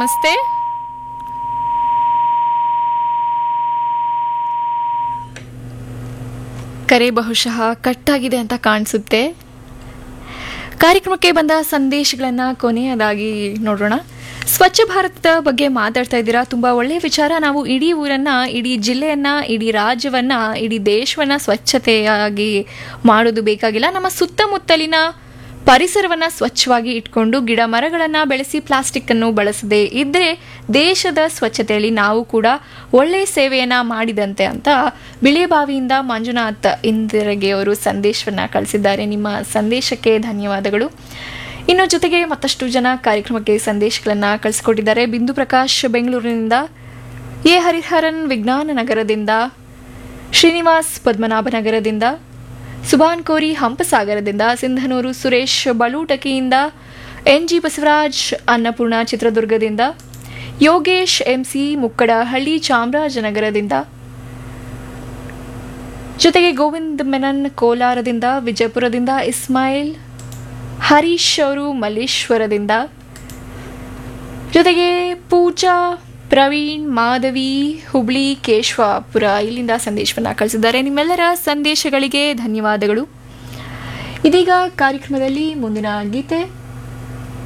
ನಮಸ್ತೆ ಕರೆ ಬಹುಶಃ ಕಟ್ಟಾಗಿದೆ ಅಂತ ಕಾಣಿಸುತ್ತೆ ಕಾರ್ಯಕ್ರಮಕ್ಕೆ ಬಂದ ಸಂದೇಶಗಳನ್ನು ಕೊನೆಯದಾಗಿ ನೋಡೋಣ ಸ್ವಚ್ಛ ಭಾರತದ ಬಗ್ಗೆ ಮಾತಾಡ್ತಾ ಇದ್ದೀರಾ ತುಂಬ ಒಳ್ಳೆಯ ವಿಚಾರ ನಾವು ಇಡೀ ಊರನ್ನ ಇಡೀ ಜಿಲ್ಲೆಯನ್ನ ಇಡೀ ರಾಜ್ಯವನ್ನ ಇಡೀ ದೇಶವನ್ನ ಸ್ವಚ್ಛತೆಯಾಗಿ ಮಾಡೋದು ಬೇಕಾಗಿಲ್ಲ ನಮ್ಮ ಸುತ್ತಮುತ್ತಲಿನ ಪರಿಸರವನ್ನ ಸ್ವಚ್ಛವಾಗಿ ಇಟ್ಕೊಂಡು ಗಿಡ ಮರಗಳನ್ನ ಬೆಳೆಸಿ ಪ್ಲಾಸ್ಟಿಕ್ ಅನ್ನು ಬಳಸದೆ ಇದ್ರೆ ದೇಶದ ಸ್ವಚ್ಛತೆಯಲ್ಲಿ ನಾವು ಕೂಡ ಒಳ್ಳೆಯ ಸೇವೆಯನ್ನ ಮಾಡಿದಂತೆ ಅಂತ ಬಿಳಿಯಬಾವಿಯಿಂದ ಮಂಜುನಾಥ್ ಇಂದಿರಗೆ ಅವರು ಸಂದೇಶವನ್ನ ಕಳಿಸಿದ್ದಾರೆ ನಿಮ್ಮ ಸಂದೇಶಕ್ಕೆ ಧನ್ಯವಾದಗಳು ಇನ್ನು ಜೊತೆಗೆ ಮತ್ತಷ್ಟು ಜನ ಕಾರ್ಯಕ್ರಮಕ್ಕೆ ಸಂದೇಶಗಳನ್ನ ಕಳಿಸ್ಕೊಟ್ಟಿದ್ದಾರೆ ಬಿಂದು ಪ್ರಕಾಶ್ ಬೆಂಗಳೂರಿನಿಂದ ಎ ಹರಿಹರನ್ ವಿಜ್ಞಾನ ನಗರದಿಂದ ಶ್ರೀನಿವಾಸ್ ಪದ್ಮನಾಭನಗರದಿಂದ ಸುಭಾನ್ ಕೋರಿ ಹಂಪಸಾಗರದಿಂದ ಸಿಂಧನೂರು ಸುರೇಶ್ ಬಲೂಟಕಿಯಿಂದ ಎನ್ ಜಿ ಬಸವರಾಜ್ ಅನ್ನಪೂರ್ಣ ಚಿತ್ರದುರ್ಗದಿಂದ ಯೋಗೇಶ್ ಎಂಸಿ ಮುಕ್ಕಡಹಳ್ಳಿ ಚಾಮರಾಜನಗರದಿಂದ ಜೊತೆಗೆ ಗೋವಿಂದ್ ಮೆನನ್ ಕೋಲಾರದಿಂದ ವಿಜಯಪುರದಿಂದ ಇಸ್ಮಾಯಿಲ್ ಹರೀಶ್ ಅವರು ಮಲ್ಲೇಶ್ವರದಿಂದ ಜೊತೆಗೆ ಪೂಜಾ ಪ್ರವೀಣ್ ಮಾಧವಿ ಹುಬ್ಳಿ ಕೇಶವಾಪುರ ಇಲ್ಲಿಂದ ಸಂದೇಶವನ್ನ ಕಳಿಸಿದ್ದಾರೆ ನಿಮ್ಮೆಲ್ಲರ ಸಂದೇಶಗಳಿಗೆ ಧನ್ಯವಾದಗಳು ಇದೀಗ ಕಾರ್ಯಕ್ರಮದಲ್ಲಿ ಮುಂದಿನ ಗೀತೆ